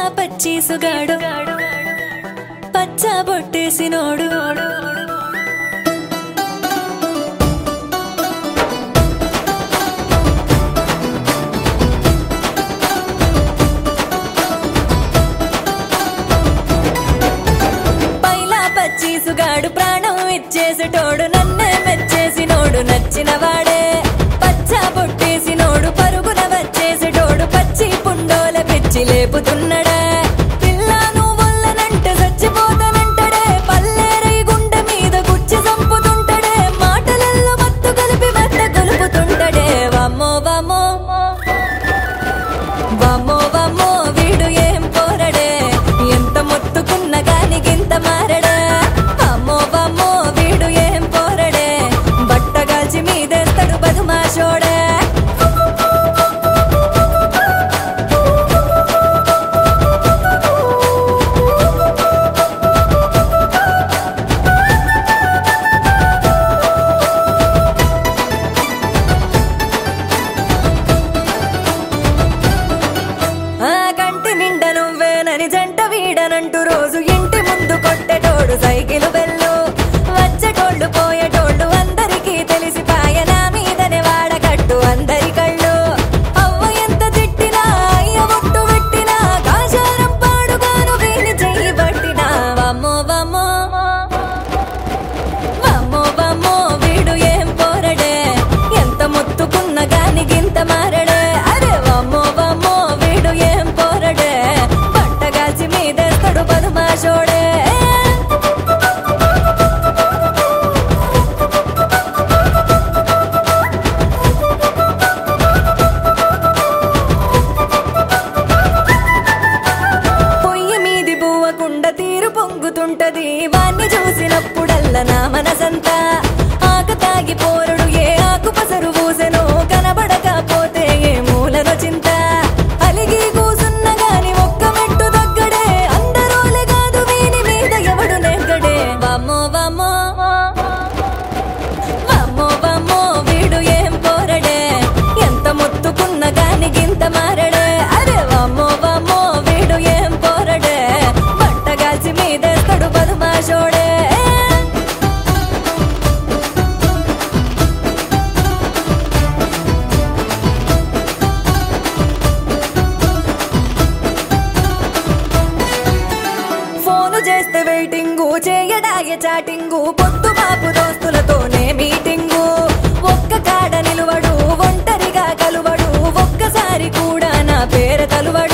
పచ్చీసుగాడు పచ్చ బొట్టేసినోడు పైలా పచ్చీసుగాడు ప్రాణం ఇచ్చేసేటోడు నన్నే మెచ్చేసినోడు నచ్చిన వాడే పచ్చ బొట్టేసినోడు పరుగున వచ్చేసేటోడు పచ్చి పుండోల పిచ్చి లేపుతున్నడే పిల్ల నువ్వొల్లనంటే చచ్చిపోతానంటడే పల్లేరై గుండె మీద గుచ్చి చంపుతుంటడే మాటలల్లో మత్తు కలిపి మెత్త గొలుపుతుంటడే వమ్మో వమ్మో వమ్మో వమ్మో వీడు ఏం పోరడే ఎంత మొత్తుకున్న గాని గింత మారడే అమ్మో వమ్మో వీడు ఏం పోరడే బట్టగాల్చి మీదేస్తాడు బదుమాషోడే ఆ కంటి నిండా నువ్వేనని జంట వీడనంటూ రోజు ఇంటి ముందు కొట్టేటోడు సైకిల్ బెల్లు వచ్చేటోళ్ళు పోయేటోళ్ళు అందరికీ తెలిసి పాయన మీదనే వాడకట్టు అందరి కళ్ళు అవ్వ ఎంత తిట్టినా అయ్య ఒట్టు పెట్టినా కాశారం పాడుగాను వీని చెయ్యి పట్టినా వమ్మో వమ్మో వమ్మో వమ్మో వీడు ఏం పోరడే ఎంత మొత్తుకున్న గాని గింత మారడే అరే వమ్మో వమ్మో వీడు ఏం పోరడే పట్టగాల్చి మీదేస్తాడు బదుమాషోడే పొయ్యి మీది బువ్వకుండ తీరు పొంగుతుంటది వాణ్ణి చూసినప్పుడల్లా నా మనసంతా ఆక తాగి పోరుడు ఏ ఆకు పసరు పూసెనో కనబడకపోతే ఏ మూలన చింత అలిగి కూసున్న గాని ఒక్క మెట్టు దగ్గడే అందరోలే కాదు వీని మీద ఎవడు నెగ్గడే వమ్మో వమ్మో వమ్మో వమ్మో వీడు ఏం పోరడే ఎంత మొత్తుకున్న గాని గింత మారడే అరే వమ్మో వమ్మో వీడు ఏం పోరడే బట్టగాల్చి మీదేస్తాడు బదుమాషోడే ఫోను చేస్తే వెయిటింగు చేయడాగే చాటింగు పొద్దు మాపు దోస్తులతోనే మీటింగు ఒక్క కాడ నిలువడు ఒంటరిగా కలువడు ఒక్కసారి కూడా నా పేరు తలువడు